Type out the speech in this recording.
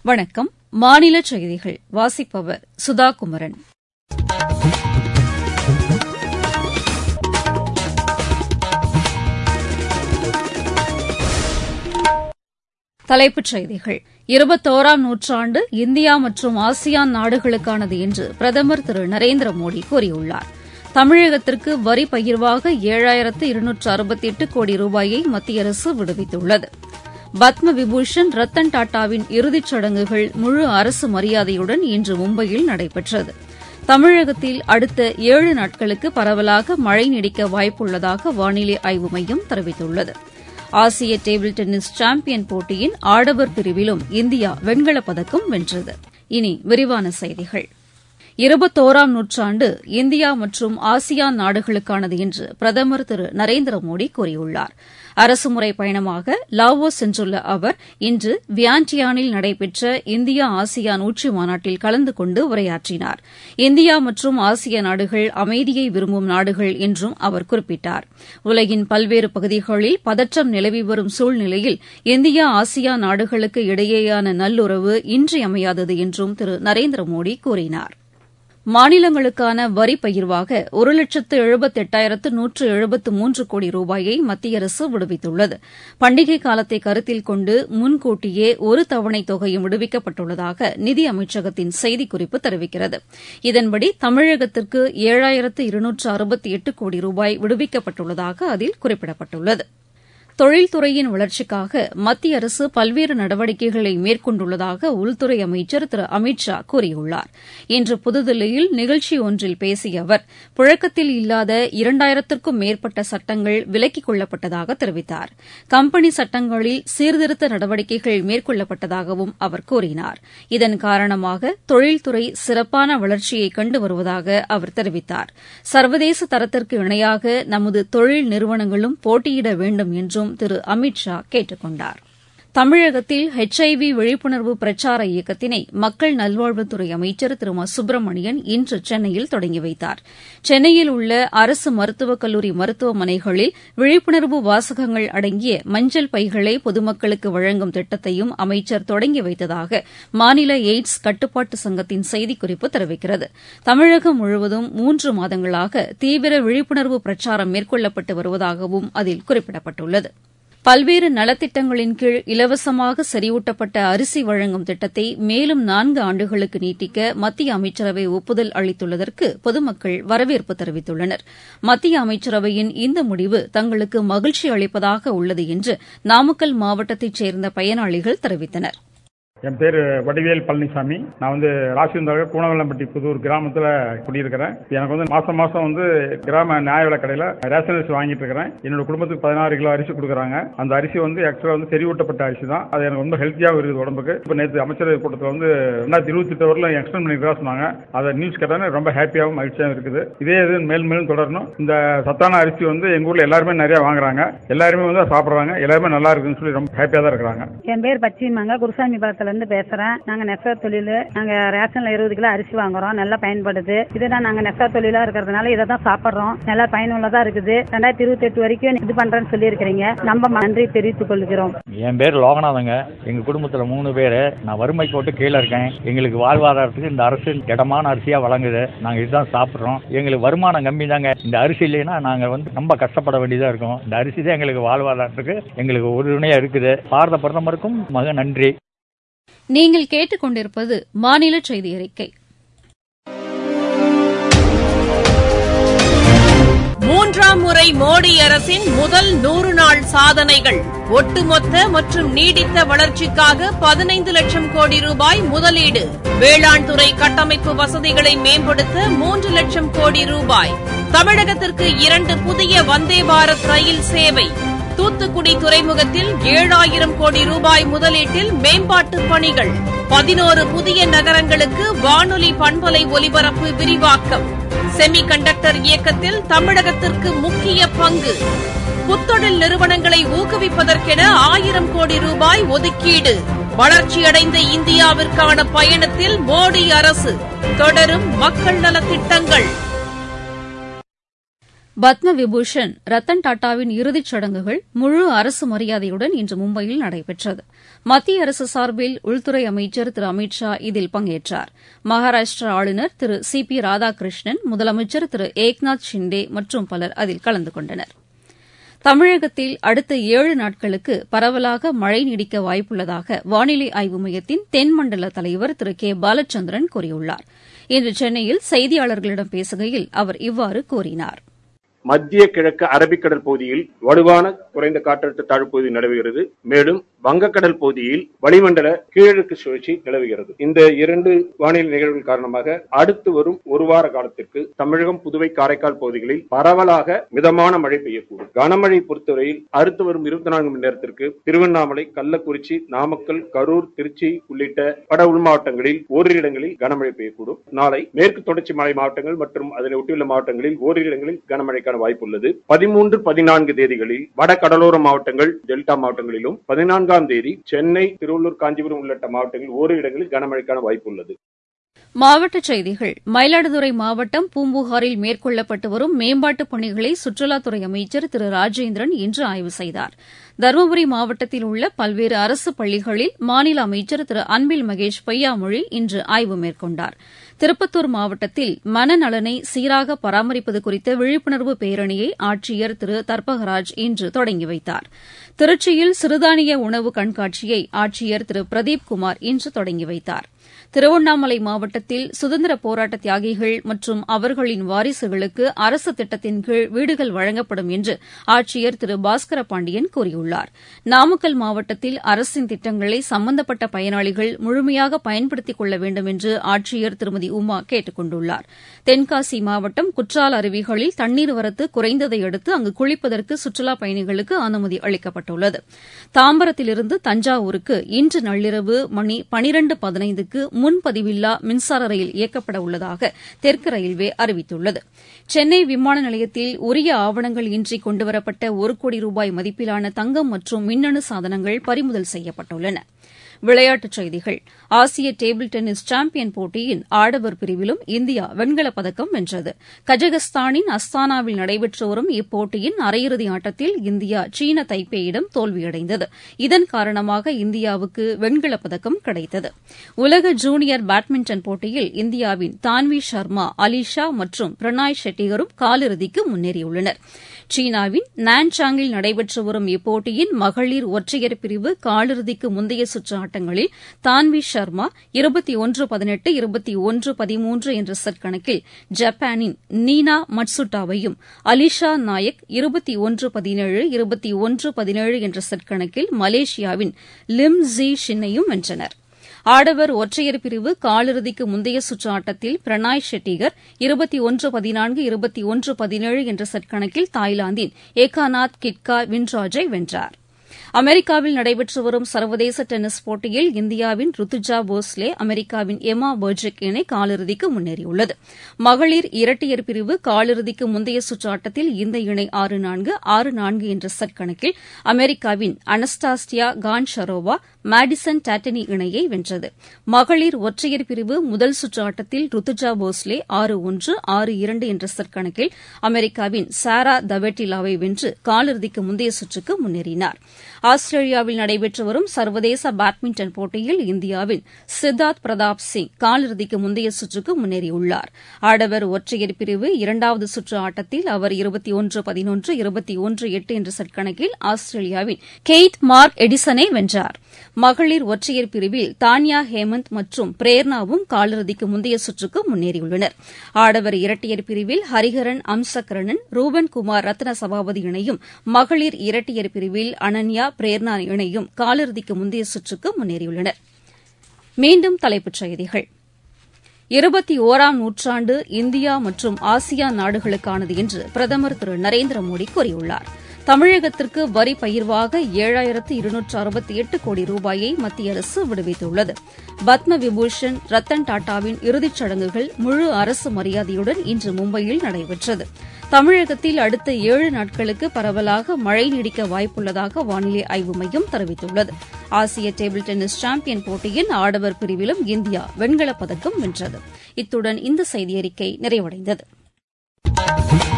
வணக்கம் மாநில செய்திகள் வாசிப்பவர் சுதா குமரன் தலைப்புச் செய்திகள் இருபத்தோராம் நூற்றாண்டு இந்தியா மற்றும் ஆசியான் நாடுகளுக்கானது என்று பிரதமர் திரு நரேந்திர மோடி கூறியுள்ளார் தமிழகத்திற்கு வரி பகிர்வாக ஏழாயிரத்து இருநூற்று அறுபத்தி எட்டு கோடி ரூபாயை மத்திய அரசு விடுவித்துள்ளது பத்ம விபூஷன் ரத்தன் டாடாவின் இறுதிச் சடங்குகள் முழு அரசு மரியாதையுடன் இன்று மும்பையில் நடைபெற்றது தமிழகத்தில் அடுத்த ஏழு நாட்களுக்கு பரவலாக மழை நீடிக்க வாய்ப்புள்ளதாக வானிலை ஆய்வு மையம் தெரிவித்துள்ளது ஆசிய டேபிள் டென்னிஸ் சாம்பியன் போட்டியின் ஆடவர் பிரிவிலும் இந்தியா வெண்கலப் பதக்கம் வென்றது இனி விரிவான செய்திகள் இருபத்தோராம் நூற்றாண்டு இந்தியா மற்றும் ஆசியான் நாடுகளுக்கானது என்று பிரதமர் திரு நரேந்திர மோடி கூறியுள்ளார் அரசுமுறை பயணமாக லாவோஸ் சென்றுள்ள அவர் இன்று வியான்டியானில் நடைபெற்ற இந்தியா ஆசியான் உச்சி மாநாட்டில் கலந்து கொண்டு உரையாற்றினார் இந்தியா மற்றும் ஆசிய நாடுகள் அமைதியை விரும்பும் நாடுகள் என்றும் அவர் குறிப்பிட்டார் உலகின் பல்வேறு பகுதிகளில் பதற்றம் நிலவி வரும் சூழ்நிலையில் இந்தியா ஆசியான் நாடுகளுக்கு இடையேயான நல்லுறவு இன்றியமையாதது என்றும் திரு நரேந்திர மோடி கூறினார் மாநிலங்களுக்கான வரி பகிர்வாக ஒரு லட்சத்து எழுபத்தெட்டாயிரத்து நூற்று எழுபத்து மூன்று கோடி ரூபாயை மத்திய அரசு விடுவித்துள்ளது பண்டிகை காலத்தை கருத்தில் கொண்டு முன்கூட்டியே ஒரு தவணை தொகையும் விடுவிக்கப்பட்டுள்ளதாக நிதி அமைச்சகத்தின் செய்திக்குறிப்பு தெரிவிக்கிறது இதன்படி தமிழகத்திற்கு ஏழாயிரத்து இருநூற்று அறுபத்தி எட்டு கோடி ரூபாய் விடுவிக்கப்பட்டுள்ளதாக அதில் குறிப்பிடப்பட்டுள்ளது தொழில்துறையின் வளர்ச்சிக்காக மத்திய அரசு பல்வேறு நடவடிக்கைகளை மேற்கொண்டுள்ளதாக உள்துறை அமைச்சர் திரு அமித் ஷா கூறியுள்ளார் இன்று புதுதில்லியில் நிகழ்ச்சி ஒன்றில் பேசிய அவர் புழக்கத்தில் இல்லாத இரண்டாயிரத்திற்கும் மேற்பட்ட சட்டங்கள் விலக்கிக் கொள்ளப்பட்டதாக தெரிவித்தார் கம்பெனி சட்டங்களில் சீர்திருத்த நடவடிக்கைகள் மேற்கொள்ளப்பட்டதாகவும் அவர் கூறினார் இதன் காரணமாக தொழில்துறை சிறப்பான வளர்ச்சியை கண்டு வருவதாக அவர் தெரிவித்தார் சர்வதேச தரத்திற்கு இணையாக நமது தொழில் நிறுவனங்களும் போட்டியிட வேண்டும் என்றும் என்றும் திரு அமித் ஷா கேட்டுக் கொண்டார் தமிழகத்தில் ஹெச்ஐவி விழிப்புணர்வு பிரச்சார இயக்கத்தினை மக்கள் நல்வாழ்வுத்துறை அமைச்சர் திரு மா சுப்பிரமணியன் இன்று சென்னையில் தொடங்கி வைத்தார் சென்னையில் உள்ள அரசு மருத்துவக் கல்லூரி மருத்துவமனைகளில் விழிப்புணர்வு வாசகங்கள் அடங்கிய மஞ்சள் பைகளை பொதுமக்களுக்கு வழங்கும் திட்டத்தையும் அமைச்சர் தொடங்கி வைத்ததாக மாநில எய்ட்ஸ் கட்டுப்பாட்டு சங்கத்தின் செய்திக்குறிப்பு தெரிவிக்கிறது தமிழகம் முழுவதும் மூன்று மாதங்களாக தீவிர விழிப்புணர்வு பிரச்சாரம் மேற்கொள்ளப்பட்டு வருவதாகவும் அதில் குறிப்பிடப்பட்டுள்ளது பல்வேறு நலத்திட்டங்களின் கீழ் இலவசமாக செறிவூட்டப்பட்ட அரிசி வழங்கும் திட்டத்தை மேலும் நான்கு ஆண்டுகளுக்கு நீட்டிக்க மத்திய அமைச்சரவை ஒப்புதல் அளித்துள்ளதற்கு பொதுமக்கள் வரவேற்பு தெரிவித்துள்ளனர் மத்திய அமைச்சரவையின் இந்த முடிவு தங்களுக்கு மகிழ்ச்சி அளிப்பதாக உள்ளது என்று நாமக்கல் மாவட்டத்தைச் சேர்ந்த பயனாளிகள் தெரிவித்தனர் என் பேர் வடிவேல் பழனிசாமி நான் வந்து ராசிந்தர கூனவல்லம்பட்டி புதூர் கிராமத்தில் குடியிருக்கிறேன் எனக்கு வந்து மாசம் மாசம் வந்து கிராம நியாய விலை கடையில் ரேஷன் அரிசி வாங்கிட்டு இருக்கிறேன் என்னோட குடும்பத்துக்கு பதினாறு கிலோ அரிசி கொடுக்குறாங்க அந்த அரிசி வந்து ஆக்சுவலாக வந்து செறிவூட்டப்பட்ட அரிசி தான் அது எனக்கு ரொம்ப ஹெல்த்தியாகவும் இருக்குது உடம்புக்கு இப்போ நேற்று அமைச்சரவை கூட்டத்தில் வந்து ரெண்டாயிரத்தி இருபத்தி எட்டு வரலாம் எக்ஸ்டெண்ட் பண்ணிக்கிறதா சொன்னாங்க அதை நியூஸ் கேட்டாலே ரொம்ப ஹாப்பியாகவும் மகிழ்ச்சியாகவும் இருக்குது இதே இது மேலும் மேலும் தொடரணும் இந்த சத்தான அரிசி வந்து எங்கள் ஊரில் எல்லாருமே நிறைய வாங்குறாங்க எல்லாருமே வந்து சாப்பிட்றாங்க எல்லாருமே நல்லா இருக்குன்னு சொல்லி ரொம்ப ஹாப்பியாக தான் இருக்கிறாங்க என் பேர் பச்சிமாங்க குருசாமி பாலத்தில் இருந்து பேசுறேன் நாங்க நெசவு தொழில் நாங்க ரேஷன்ல இருபது கிலோ அரிசி வாங்குறோம் நல்லா பயன்படுது இதுதான் நாங்க நெசவு தொழிலா இருக்கிறதுனால இதை தான் சாப்பிடுறோம் நல்லா பயனுள்ளதா இருக்குது ரெண்டாயிரத்தி இருபத்தி எட்டு வரைக்கும் இது பண்றேன்னு சொல்லி இருக்கிறீங்க நம்ம நன்றி தெரிவித்துக் கொள்கிறோம் என் பேர் லோகநாதங்க எங்க குடும்பத்துல மூணு பேர் நான் வறுமை கோட்டு கீழே இருக்கேன் எங்களுக்கு வாழ்வாதாரத்துக்கு இந்த அரசு இடமான அரிசியா வழங்குது நாங்க இதுதான் சாப்பிடுறோம் எங்களுக்கு வருமானம் கம்மி தாங்க இந்த அரிசி இல்லைன்னா நாங்க வந்து ரொம்ப கஷ்டப்பட வேண்டியதா இருக்கும் இந்த அரிசி தான் எங்களுக்கு வாழ்வாதாரத்துக்கு எங்களுக்கு உறுதுணையா இருக்குது பாரத பிரதமருக்கும் மக நன்றி நீங்கள் கேட்டுக்கொண்டிருப்பது மாநில செய்தி அறிக்கை மூன்றாம் முறை மோடி அரசின் முதல் நூறு நாள் சாதனைகள் ஒட்டுமொத்த மற்றும் நீடித்த வளர்ச்சிக்காக பதினைந்து லட்சம் கோடி ரூபாய் முதலீடு வேளாண் துறை கட்டமைப்பு வசதிகளை மேம்படுத்த மூன்று லட்சம் கோடி ரூபாய் தமிழகத்திற்கு இரண்டு புதிய வந்தே பாரத் ரயில் சேவை தூத்துக்குடி துறைமுகத்தில் ஏழாயிரம் கோடி ரூபாய் முதலீட்டில் மேம்பாட்டு பணிகள் பதினோரு புதிய நகரங்களுக்கு வானொலி பண்பலை ஒலிபரப்பு விரிவாக்கம் செமி கண்டக்டர் இயக்கத்தில் தமிழகத்திற்கு முக்கிய பங்கு புத்தொழில் நிறுவனங்களை ஊக்குவிப்பதற்கென ஆயிரம் கோடி ரூபாய் ஒதுக்கீடு வளர்ச்சியடைந்த இந்தியாவிற்கான பயணத்தில் மோடி அரசு தொடரும் மக்கள் நலத்திட்டங்கள் பத்ம விபூஷன் ரத்தன் டாடாவின் இறுதிச் சடங்குகள் முழு அரசு மரியாதையுடன் இன்று மும்பையில் நடைபெற்றது மத்திய அரசு சார்பில் உள்துறை அமைச்சர் திரு அமித் ஷா இதில் பங்கேற்றார் மகாராஷ்டிரா ஆளுநர் திரு சி பி ராதாகிருஷ்ணன் முதலமைச்சர் திரு ஏக்நாத் ஷிண்டே மற்றும் பலர் அதில் கலந்து கொண்டனர் தமிழகத்தில் அடுத்த ஏழு நாட்களுக்கு பரவலாக மழை நீடிக்க வாய்ப்புள்ளதாக வானிலை ஆய்வு மையத்தின் தென்மண்டல தலைவர் திரு கே பாலச்சந்திரன் கூறியுள்ளார் இன்று சென்னையில் செய்தியாளர்களிடம் பேசுகையில் அவர் இவ்வாறு கூறினார் மத்திய கிழக்கு அரபிக்கடல் பகுதியில் வலுவான குறைந்த காற்றழுத்த தாழ்வு பகுதி நிலவுகிறது மேலும் வங்கக்கடல் பகுதியில் வளிமண்டல கீழடுக்கு சுழற்சி நிலவுகிறது இந்த இரண்டு வானிலை நிகழ்வுகள் காரணமாக அடுத்து வரும் ஒரு வார காலத்திற்கு தமிழகம் புதுவை காரைக்கால் பகுதிகளில் பரவலாக மிதமான மழை பெய்யக்கூடும் கனமழை பொறுத்தவரையில் அடுத்து வரும் இருபத்தி நான்கு மணி நேரத்திற்கு திருவண்ணாமலை கள்ளக்குறிச்சி நாமக்கல் கரூர் திருச்சி உள்ளிட்ட வட உள் மாவட்டங்களில் ஓரிரு இடங்களில் கனமழை பெய்யக்கூடும் நாளை மேற்கு தொடர்ச்சி மலை மாவட்டங்கள் மற்றும் அதனை ஒட்டியுள்ள மாவட்டங்களில் ஓரிரு இடங்களில் கனமழைக்கான வாய்ப்பு உள்ளது பதிமூன்று பதினான்கு தேதிகளில் வட கடலோர மாவட்டங்கள் டெல்டா மாவட்டங்களிலும் பதினான்காம் தேதி சென்னை திருவள்ளூர் காஞ்சிபுரம் உள்ளிட்ட மாவட்டங்களில் ஓரிரு இடங்களில் கனமழைக்கான வாய்ப்பு உள்ளது மாவட்டச் செய்திகள் மயிலாடுதுறை மாவட்டம் பூம்புகாரில் மேற்கொள்ளப்பட்டு வரும் மேம்பாட்டுப் பணிகளை சுற்றுலாத்துறை அமைச்சர் திரு ராஜேந்திரன் இன்று ஆய்வு செய்தார் தருமபுரி மாவட்டத்தில் உள்ள பல்வேறு அரசு பள்ளிகளில் மாநில அமைச்சர் திரு அன்பில் மகேஷ் பொய்யாமொழி இன்று ஆய்வு மேற்கொண்டார் திருப்பத்தூர் மாவட்டத்தில் மனநலனை சீராக பராமரிப்பது குறித்த விழிப்புணர்வு பேரணியை ஆட்சியர் திரு தர்பகராஜ் இன்று தொடங்கி வைத்தார் திருச்சியில் சிறுதானிய உணவு கண்காட்சியை ஆட்சியர் திரு பிரதீப் குமார் இன்று தொடங்கி வைத்தார் திருவண்ணாமலை மாவட்டத்தில் சுதந்திர போராட்ட தியாகிகள் மற்றும் அவர்களின் வாரிசுகளுக்கு அரசு திட்டத்தின் கீழ் வீடுகள் வழங்கப்படும் என்று ஆட்சியர் திரு பாஸ்கர பாண்டியன் கூறியுள்ளார் நாமக்கல் மாவட்டத்தில் அரசின் திட்டங்களை சம்பந்தப்பட்ட பயனாளிகள் முழுமையாக பயன்படுத்திக் கொள்ள வேண்டும் என்று ஆட்சியர் திருமதி உமா கேட்டுக் கொண்டுள்ளார் தென்காசி மாவட்டம் குற்றால அருவிகளில் தண்ணீர் வரத்து குறைந்ததை அடுத்து அங்கு குளிப்பதற்கு சுற்றுலாப் பயணிகளுக்கு அனுமதி அளிக்கப்பட்டுள்ளது தாம்பரத்திலிருந்து தஞ்சாவூருக்கு இன்று நள்ளிரவு மணி பனிரண்டு பதினைந்துக்கு முன்பதிவில்லா மின்சார ரயில் இயக்கப்பட உள்ளதாக தெற்கு ரயில்வே அறிவித்துள்ளது சென்னை விமான நிலையத்தில் உரிய ஆவணங்கள் இன்றி கொண்டுவரப்பட்ட ஒரு கோடி ரூபாய் மதிப்பிலான தங்கம் மற்றும் மின்னணு சாதனங்கள் பறிமுதல் செய்யப்பட்டுள்ளன விளையாட்டுச் செய்திகள் ஆசிய டேபிள் டென்னிஸ் சாம்பியன் போட்டியின் ஆடவர் பிரிவிலும் இந்தியா வெண்கலப் பதக்கம் வென்றது கஜகஸ்தானின் அஸ்தானாவில் நடைபெற்று வரும் இப்போட்டியின் அரையிறுதி ஆட்டத்தில் இந்தியா சீன தைப்பேயிடம் தோல்வியடைந்தது இதன் காரணமாக இந்தியாவுக்கு வெண்கலப் பதக்கம் கிடைத்தது உலக ஜூனியர் பேட்மிண்டன் போட்டியில் இந்தியாவின் தான்வி சர்மா அலிஷா மற்றும் பிரணாய் ஷெட்டிகரும் காலிறுதிக்கு முன்னேறியுள்ளனர் சீனாவின் நான்சாங்கில் நடைபெற்று வரும் இப்போட்டியின் மகளிர் ஒற்றையர் பிரிவு காலிறுதிக்கு முந்தைய சுற்று ஆட்டங்களில் தான்வி சர்மா இருபத்தி ஒன்று பதினெட்டு இருபத்தி ஒன்று பதிமூன்று என்ற செட் கணக்கில் ஜப்பானின் நீனா மட்சுட்டாவையும் அலிஷா நாயக் இருபத்தி ஒன்று பதினேழு இருபத்தி ஒன்று பதினேழு என்ற செட் கணக்கில் மலேசியாவின் லிம் ஜி ஷின்னையும் வென்றனா் ஆடவர் ஒற்றையர் பிரிவு காலிறுதிக்கு முந்தைய சுற்று ஆட்டத்தில் பிரணாய் ஷெட்டிகர் இருபத்தி ஒன்று பதினான்கு இருபத்தி ஒன்று பதினேழு என்ற செட் கணக்கில் தாய்லாந்தின் ஏகாநாத் கிட்கா வின்ராஜை வென்றார் அமெரிக்காவில் நடைபெற்று வரும் சர்வதேச டென்னிஸ் போட்டியில் இந்தியாவின் ருத்துஜா போஸ்லே அமெரிக்காவின் எமா பர்ஜிக் இணை காலிறுதிக்கு முன்னேறியுள்ளது மகளிர் இரட்டையர் பிரிவு காலிறுதிக்கு முந்தைய சுற்று ஆட்டத்தில் இந்த இணை ஆறு நான்கு ஆறு நான்கு என்ற செட் கணக்கில் அமெரிக்காவின் அனஸ்டாஸ்டியா கான் ஷரோவா மேடிசன் டாட்டனி இணையை வென்றது மகளிர் ஒற்றையர் பிரிவு முதல் சுற்று ஆட்டத்தில் ருத்துஜா போஸ்லே ஆறு ஒன்று ஆறு இரண்டு என்ற செட் கணக்கில் அமெரிக்காவின் சாரா தவெட்டிலாவை வென்று காலிறுதிக்கு முந்தைய சுற்றுக்கு முன்னேறினார் ஆஸ்திரேலியாவில் நடைபெற்று வரும் சர்வதேச பேட்மிண்டன் போட்டியில் இந்தியாவின் சித்தார்த் பிரதாப் சிங் காலிறுதிக்கு முந்தைய சுற்றுக்கு முன்னேறியுள்ளார் ஆடவர் ஒற்றையர் பிரிவு இரண்டாவது சுற்று ஆட்டத்தில் அவர் இருபத்தி ஒன்று பதினொன்று இருபத்தி ஒன்று எட்டு என்ற செட் கணக்கில் ஆஸ்திரேலியாவின் கெய்ட் மார்க் எடிசனை வென்றார் மகளிர் ஒற்றையர் பிரிவில் தான்யா ஹேமந்த் மற்றும் பிரேர்னாவும் காலிறுதிக்கு முந்தைய சுற்றுக்கு முன்னேறியுள்ளனர் ஆடவர் இரட்டையர் பிரிவில் ஹரிஹரன் அம்சக்கரணன் ரூபன் குமார் ரத்ன சபாபதி இணையும் மகளிர் இரட்டையர் பிரிவில் அனன்யா பிரேர்னா இணையும் காலிறுதிக்கு முந்தைய சுற்றுக்கு முன்னேறியுள்ளனர் மீண்டும் தலைப்புச் செய்திகள் இருபத்தி ஓராம் நூற்றாண்டு இந்தியா மற்றும் ஆசியான் நாடுகளுக்கானது என்று பிரதமர் திரு நரேந்திர மோடி கூறியுள்ளார் தமிழகத்திற்கு வரி பகிர்வாக ஏழாயிரத்து இருநூற்று அறுபத்தி எட்டு கோடி ரூபாயை மத்திய அரசு விடுவித்துள்ளது பத்ம விபூஷன் ரத்தன் டாடாவின் இறுதிச் சடங்குகள் முழு அரசு மரியாதையுடன் இன்று மும்பையில் நடைபெற்றது தமிழகத்தில் அடுத்த ஏழு நாட்களுக்கு பரவலாக மழை நீடிக்க வாய்ப்புள்ளதாக வானிலை ஆய்வு மையம் தெரிவித்துள்ளது ஆசிய டேபிள் டென்னிஸ் சாம்பியன் போட்டியின் ஆடவர் பிரிவிலும் இந்தியா வெண்கலப் பதக்கம் வென்றது இத்துடன் இந்த செய்தியறிக்கை நிறைவடைந்தது